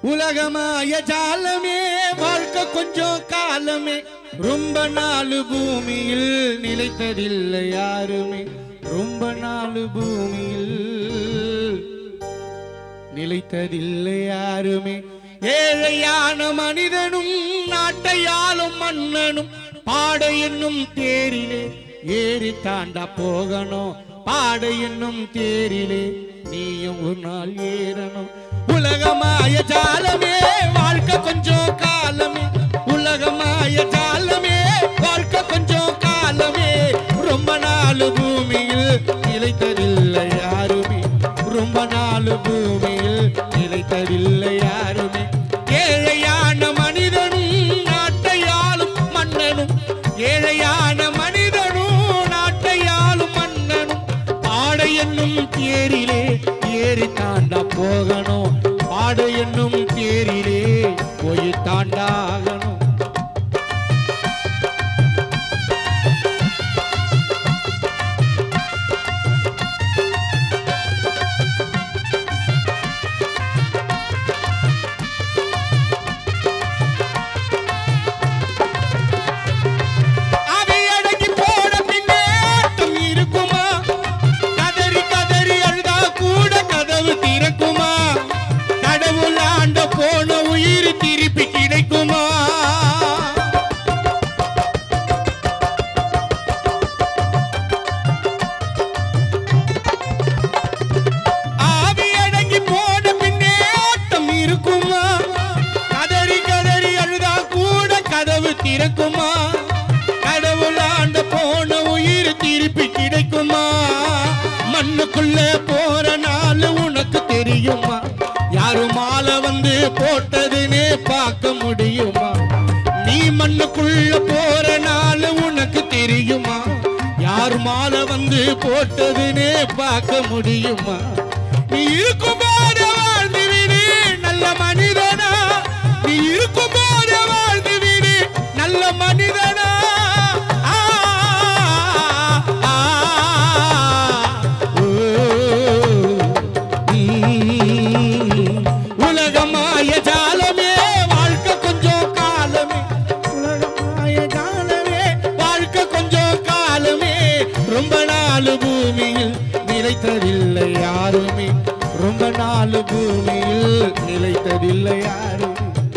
உலகமாய ஜாலமே வாழ்க்கை கொஞ்சம் காலமே ரொம்ப நாள் பூமியில் நிலைத்ததில்லை யாருமே ரொம்ப நாள் பூமியில் நிலைத்ததில்லை யாருமே ஏழையான மனிதனும் நாட்டையாளும் மன்னனும் பாட என்னும் தேரிலே ஏறி தாண்டா போகணும் பாட என்னும் தேரிலே நீயும் ஒரு நாள் ஏறணும் உலகமாய ஜாலமே வாழ்க்கை கொஞ்சம் காலமே உலகமாய ஜாலமே வாழ்க்கை கொஞ்சம் காலமே ரொம்ப நாள் பூமியில் நிலைத்ததில்லை யாருமே ரொம்ப நாள் பூமியில் நிலைத்ததில்லை யாருமே ஏழையான மனிதனும் நாட்டையாளும் மன்னனும் ஏழையான மனிதனும் நாட்டையாளும் மன்னனும் பாடை என்னும் தேரிலே ஏறி தாண்டா போகணும் பாடை என்னும் தேரிலே போய் தாண்டாகணும் அவை அடங்கி போன பின்னே ஆட்டம் இருக்குமா கதறி கதறி அழுதா கூட கதவு திறக்குமா கடவுள் ஆண்ட போன உயிர் திருப்பி கிடைக்குமா ஆவி அடங்கி போன பின்னே ஆட்டம் இருக்குமா கதறி கதறி அழுதா கூட கதவு திறக்குமா கடவுள் ஆண்ட போன உயிர் திருப்பி கிடைக்குமா மண்ணுக்குள்ள போற நாள் உனக்கு தெரியுமா யாரு மாலை வந்து போட்டதுன்னு பார்க்க முடியுமா நீ மண்ணுக்குள்ள போற நாள் உனக்கு தெரியுமா யார் மாலை வந்து போட்டதுன்னு பார்க்க முடியுமா நீ இருக்கும் போது வாழ்ந்து விடு நல்ல மனிதனா நீ இருக்கும் போது வாழ்ந்து விடு நல்ல மனிதனா ஆ, ஆ, ஓ, ம். உலகமாய ஜாலமே வாழ்க்கை கொஞ்சம் காலமே உலகமாய ஜாலமே வாழ்க்கை கொஞ்சம் காலமே ரொம்ப நாள் பூமியில் நிலைத்ததில்லை யாருமே ரொம்ப நாள் பூமியில் நிலைத்ததில்லை யாருமே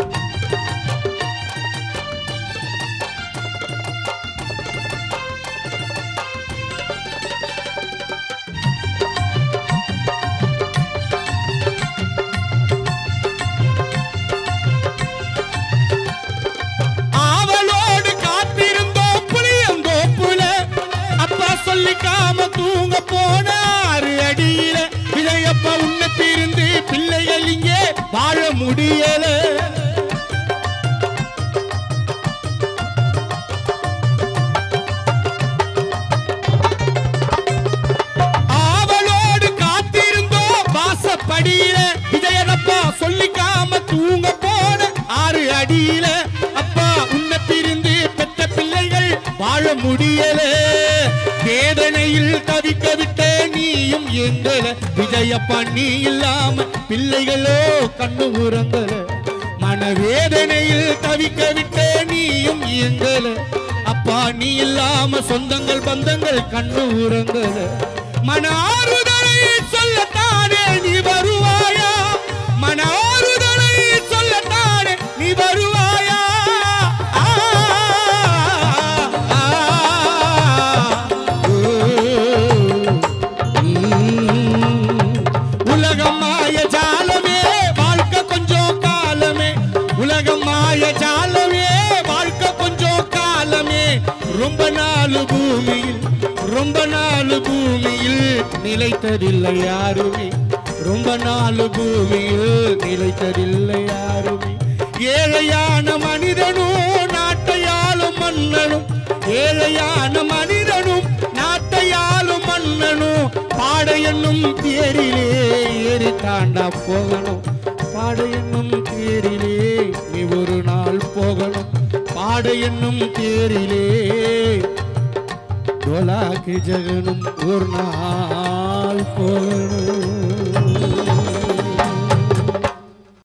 ஆவலோடு காத்திருந்தோம் புளியந்தோப்புல அப்பா சொல்லிக்காம தூங்க போன ஆறு அடியில இளையப்பா உன்னை பிரிந்து பிள்ளைகள் இங்கே வாழ முடியல ஆவலோடு காத்திருந்தோம் வாசப்படியில விஜயனப்பா சொல்லிக்காம தூங்க போன ஆறு அடியில அப்பா உன்னை பிரிந்து பெற்ற பிள்ளைகள் வாழ முடியல வேதனையில் தவிக்க விட்ட நீயும் எங்கல விஜயப்பா நீ இல்லாம பிள்ளைகளோ கண்ணு உறங்கல மனவேதனையில் தவிக்க விட்ட நீயும் எங்கல அப்பா நீ இல்லாம சொந்தங்கள் பந்தங்கள் கண்ணு உறங்கல மன ஆறுதலை சொல்லத்தானே நீ வருவாயா மன ஆறுதலை சொல்லத்தானே நீ வருவாயா ஆ, ஆ, ஓ, ம். உலகம் மாய ஜாலமே வாழ்க்கை கொஞ்சம் காலமே உலகம் மாய ஜாலமே வாழ்க்கை கொஞ்சம் காலமே ரொம்ப நாள் பூமியில் ரொம்ப நாள் பூமியில் நிலைத்ததில்லை யாருமே ரொம்ப நாள் பூமியில் நிலைத்ததில்லை யாருமே ஏழையான மனிதனும் நாட்டையாளும் மன்னனும் ஏழையான மனிதனும் நாட்டையாளும் மன்னனும் பாட என்னும் தேரிலே ஏறி தாண்டா போகணும் பாட என்னும் தேரிலே நீ ஒரு நாள் போகணும் பாட என்னும் தேரிலே டோலாக்கு ஜகனும் ஒரு நாள் போகணும்